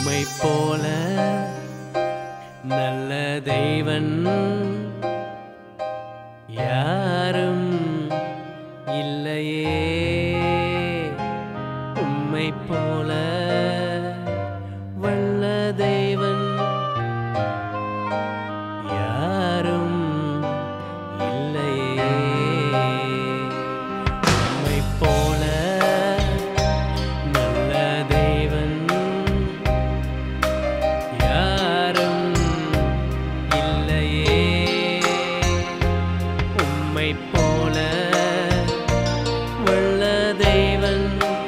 உம்மை போல நல்ல தெய்வன் யாரும் இல்லையே உம்மை போல வல்ல தெய்வன் யாரும் இல்லையே உம்மை போல நல்ல தெய்வன் யாரும் இல்லையே உம்மை போல வல்ல தெய்வன்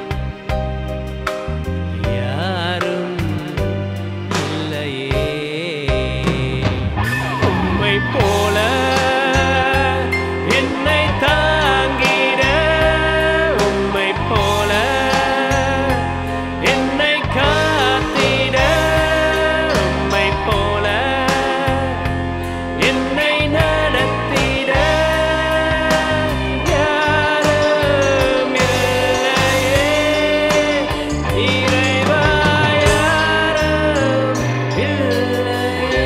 யாரும் இல்லையே உம்மை போல என்னை தாங்கிட உம்மை போல என்னை காத்திட உம்மை போல என்னை நடத்திட யாரும் இல்லையே இறைவா யாரும் இல்லையே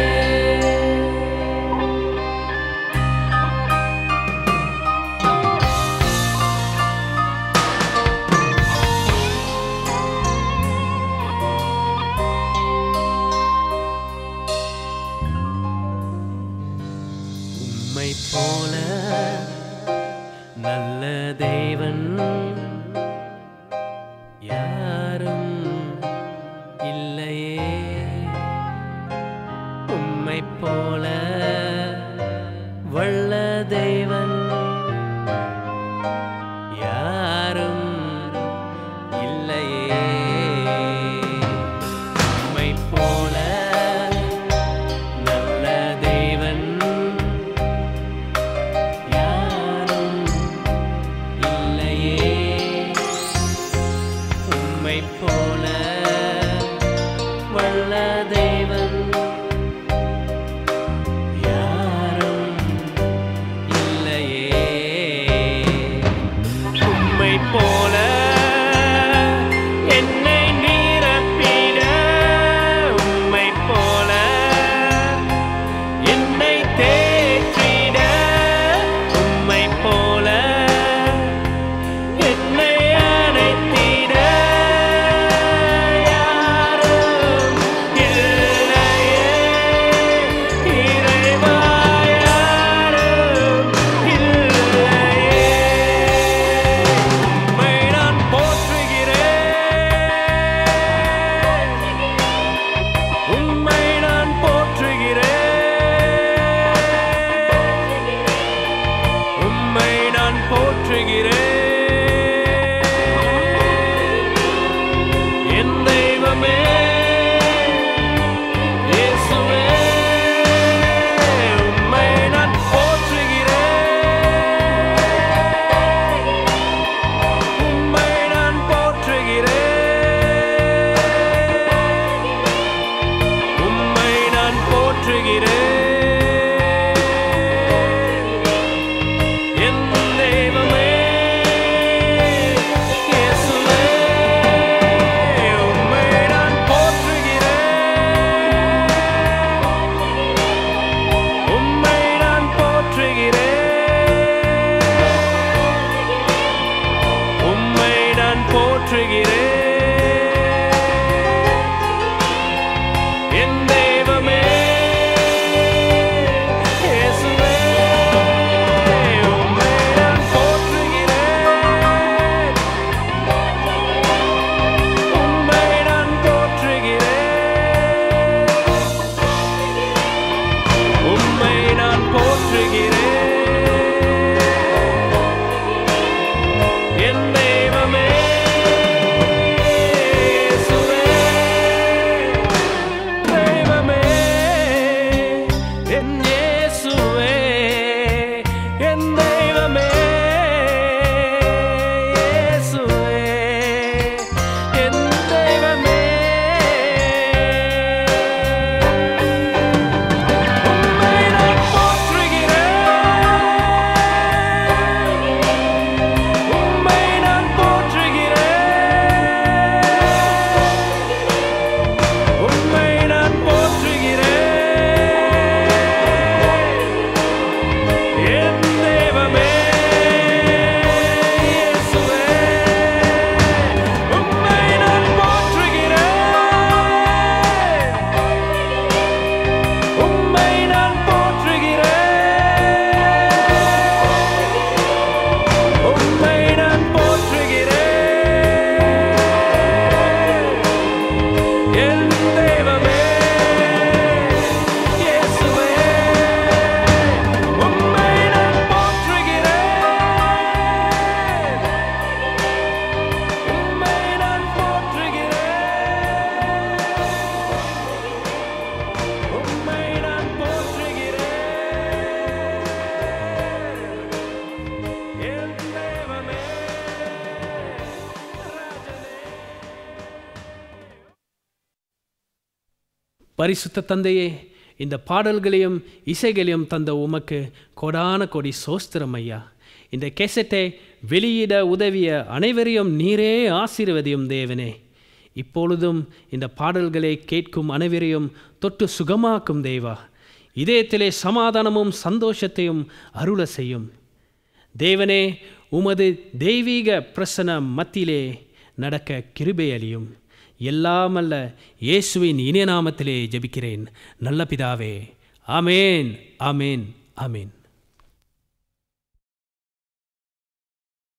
உம்மை போல நல்ல தேவன் யாரும் இல்லையே உம்மை போல வல்ல தேவன் யாரும் இல்லையே உம்மை போல நல்ல தேவன் யாரும் இல்லையே உம்மை போல வல்ல தேவன் யாரும் இல்லையே உம்மை போல என்னை நிரப்பிட உம்மை போல என்னை தேற்றிட உம்மை போல என்னை அழைத்திட யாரும் இல்லை என் தெய்வமே இயேசுவே உம்மை நான் போற்றுகிறேன் உம்மை நான் போற்றுகிறேன் உம்மை நான் போற்றுகிறேன் என் தெய்வமே ராஜனே பரிசுத்த தந்தையே இந்த பாடல்களையும் இசைகளையும் தந்த உமக்கு கொடான கொடி சோஸ்திரம் ஐயா இந்த கேசட்டை வெளியிட உதவிய அனைவரையும் நீரே ஆசீர்வதியும் தேவனே இப்பொழுதும் இந்த பாடல்களை கேட்கும் அனைவரையும் தொட்டு சுகமாக்கும் தேவா இதயத்திலே சமாதானமும் சந்தோஷத்தையும் அருள செய்யும் தேவனே உமது தெய்வீக பிரசன மத்தியிலே நடக்க கிருபை அளியும் எல்லாமல்ல இயேசுவின் இனிய நாமத்திலே ஜெபிக்கிறேன் நல்ல பிதாவே ஆமேன் ஆமேன் ஆமேன்